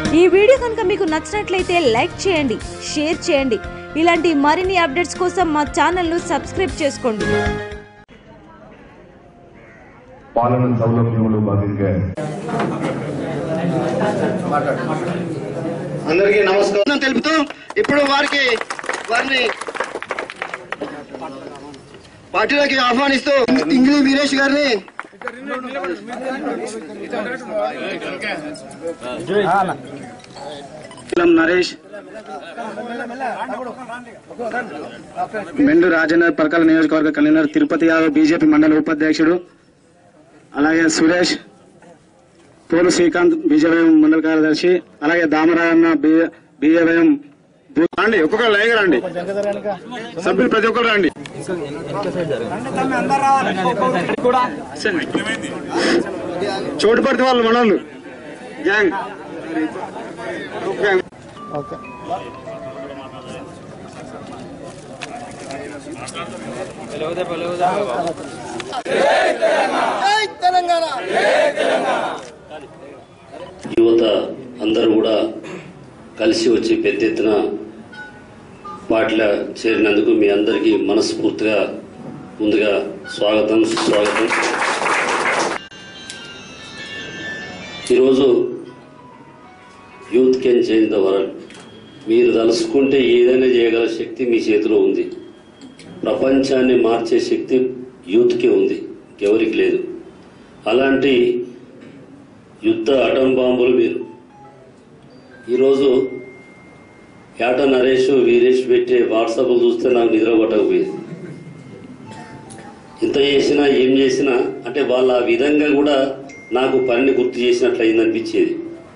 ఈ వీడియో కనుక మీకు నచ్చినట్లయితే లైక్ చేయండి షేర్ చేయండి ఇలాంటి మరిన్ని అప్డేట్స్ కోసం మా ఛానల్ను సబ్స్క్రైబ్ చేసుకోండి పాలన సౌలభ్యంలో భాగంగా అందరికీ నమస్కారం తెలుపుతూ ఇప్పుడు వారికి వారిని పార్టీలోకి ఆహ్వానిస్తూ ఇంగిలి వీరేష్ గారిని నరేష్ మెండు రాజేందర్ పరకాల నియోజకవర్గ కన్వీనర్ తిరుపతి యాదవ్ బీజేపీ మండల ఉపాధ్యక్షుడు అలాగే సురేష్ పోలు శ్రీకాంత్ బీజేవైఎం మండల కార్యదర్శి అలాగే దామరాయన్న బీజేవైఎం రండి ఒక్కొక్కరు లైవ్ రండి సభ్యులు ప్రతి ఒక్కరు రండి చోటు పడితే వాళ్ళు మనోళ్ళు గ్యాంగ్ గ్యాంగ్ యువత అందరూ కూడా కలిసి వచ్చి పెద్ద ఎత్తున పార్టీలో చేరినందుకు మీ అందరికీ మనస్ఫూర్తిగా ముందుగా స్వాగతం సుస్వాగతం ఈరోజు youth can change the world మీరు తలుసుకుంటే ఏదైనా చేయగల శక్తి మీ చేతిలో ఉంది ప్రపంచాన్ని మార్చే శక్తి యూత్కే ఉంది ఎవరికి లేదు అలాంటి యుద్ధ అటం బాంబులు మీరు ఈరోజు ఏట నరేష్ వీరేష్ పెట్టే వాట్సాప్లు చూస్తే నాకు నిద్ర పట్టకపోయేది ఇంత చేసినా ఏం చేసినా అంటే వాళ్ళు ఆ విధంగా కూడా నాకు పనిని గుర్తు చేసినట్లు అయిందనిపించేది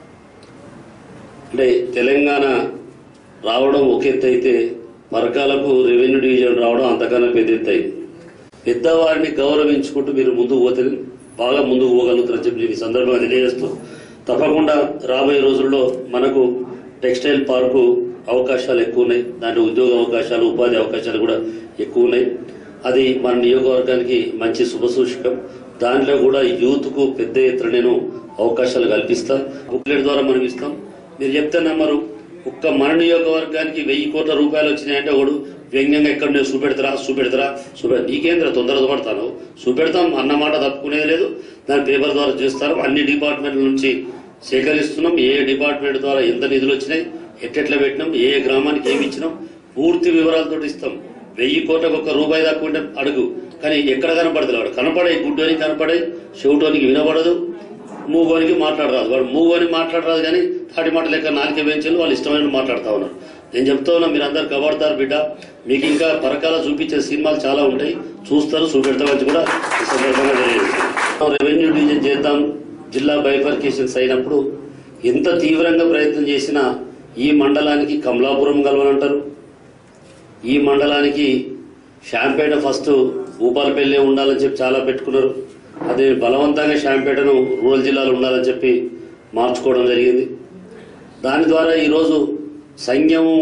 అంటే తెలంగాణ రావడం ఒక ఎత్తు అయితే పరకాలకు రెవెన్యూ డివిజన్ రావడం అంతకన్నా పెద్ద ఎత్తు అయింది పెద్దవారిని గౌరవించుకుంటూ మీరు ముందుకు పోతే బాగా ముందుకు పోగలుగుతారని చెప్పి ఈ సందర్భంగా తెలియజేస్తూ తప్పకుండా రాబోయే రోజుల్లో మనకు టెక్స్టైల్ పార్కు అవకాశాలు ఎక్కువ ఉన్నాయి దాంట్లో ఉద్యోగ అవకాశాలు ఉపాధి అవకాశాలు కూడా ఎక్కువ ఉన్నాయి అది మన నియోజకవర్గానికి మంచి శుభసూచకం దాంట్లో కూడా యూత్ కు పెద్ద ఎత్తున నేను అవకాశాలు కల్పిస్తా బుక్లెట్ ద్వారా మనం ఇస్తాం మీరు చెప్తే నమ్మరు ఒక్క మన నియోజకవర్గానికి వెయ్యి కోట్ల రూపాయలు వచ్చినాయంటే ఒకడు వ్యంగ్యంగా ఎక్కడ నేను చూపెడతారా చూపెడతారా చూపెడ నీకేంద్ర తొందర పడతాను చూపెడతాం అన్నమాట తప్పుకునేది లేదు దాని పేపర్ ద్వారా చేస్తారు అన్ని డిపార్ట్మెంట్ల నుంచి సేకరిస్తున్నాం ఏ డిపార్ట్మెంట్ ద్వారా ఎంత నిధులు వచ్చినాయి ఎట్టెట్లా పెట్టినాం ఏ గ్రామానికి ఏమి ఇచ్చినాం పూర్తి వివరాలతో ఇస్తాం వెయ్యి కోట్లకు ఒక్క రూపాయి దాకా ఉంటే అడుగు కానీ ఎక్కడ కనపడదు వాడు కనపడే గుడ్డోనికి కనపడే చెవిటోనికి వినపడదు మూగోనికి మాట్లాడరాదు వాడు మూగోని మాట్లాడరాదు కానీ తాటి మాట లెక్క నాలుక వేయించాలి వాళ్ళు ఇష్టమైన మాట్లాడుతా ఉన్నారు నేను చెప్తా ఉన్నా మీరు అందరు కబడతారు బిడ్డ మీకు ఇంకా పరకాల చూపించే సినిమాలు చాలా ఉంటాయి చూస్తారు చూపెడతామని కూడా ఈ సందర్భంగా తెలియజేస్తున్నాను. రెవెన్యూ డివిజన్ చేద్దాం జిల్లా బైఫర్కేషన్స్ అయినప్పుడు ఎంత తీవ్రంగా ప్రయత్నం చేసినా ఈ మండలానికి కమలాపురం కలవనంటారు ఈ మండలానికి షాంపేట ఫస్ట్ భూపాలపల్లి ఉండాలని చెప్పి చాలా పెట్టుకున్నారు అదే బలవంతంగా షాంపేటను రూరల్ జిల్లాలో ఉండాలని చెప్పి మార్చుకోవడం జరిగింది దాని ద్వారా ఈరోజు సంఘము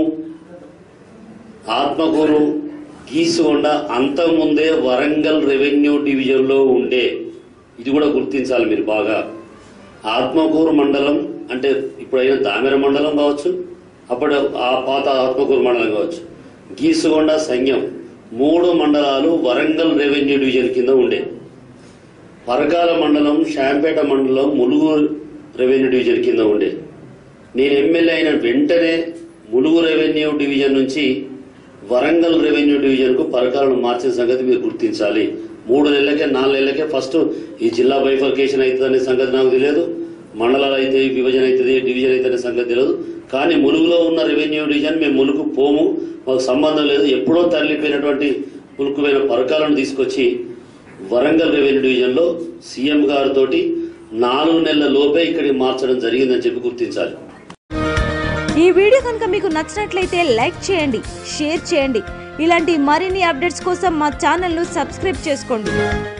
ఆత్మకూరు గీసుకొండ అంతకుముందే వరంగల్ రెవెన్యూ డివిజన్లో ఉండే ఇది కూడా గుర్తించాలి మీరు బాగా ఆత్మకూరు మండలం అంటే ఇప్పుడైన దామెర మండలం కావచ్చు అప్పుడు ఆ పాత ఆత్మకూరు మండలం కావచ్చు గీసుకొండ సంఘం మూడు మండలాలు వరంగల్ రెవెన్యూ డివిజన్ కింద ఉండే పరకాల మండలం షాంపేట మండలం ములుగు రెవెన్యూ డివిజన్ కింద ఉండే నేను ఎమ్మెల్యే అయిన వెంటనే ములుగు రెవెన్యూ డివిజన్ నుంచి వరంగల్ రెవెన్యూ డివిజన్ కు పరకాలను మార్చిన సంగతి మీరు గుర్తించాలి మూడు నెలలకే నాలుగు నెలలకే ఫస్ట్ ఈ జిల్లా బైఫర్కేషన్ అవుతుంది అనే సంగతి నాకు తెలియదు మండలాలు అయితే విభజన అవుతుంది డివిజన్ అయితే అనే సంగతి తెలియదు కానీ ములుగులో ఉన్న రెవెన్యూ డివిజన్ మేము ములుగు పోము మాకు సంబంధం లేదు ఎప్పుడో తరలిపోయినటువంటి ములుకుపోయిన పరకాలను తీసుకొచ్చి వరంగల్ రెవెన్యూ డివిజన్ లో సీఎం గారితో నాలుగు నెలల లోపే ఇక్కడికి మార్చడం జరిగిందని చెప్పి గుర్తించాలి ఈ వీడియో కనుక మీకు నచ్చినట్లయితే లైక్ చేయండి షేర్ చేయండి ఇలాంటి మరిన్ని అప్డేట్స్ కోసం మా ఛానల్ను సబ్స్క్రైబ్ చేసుకోండి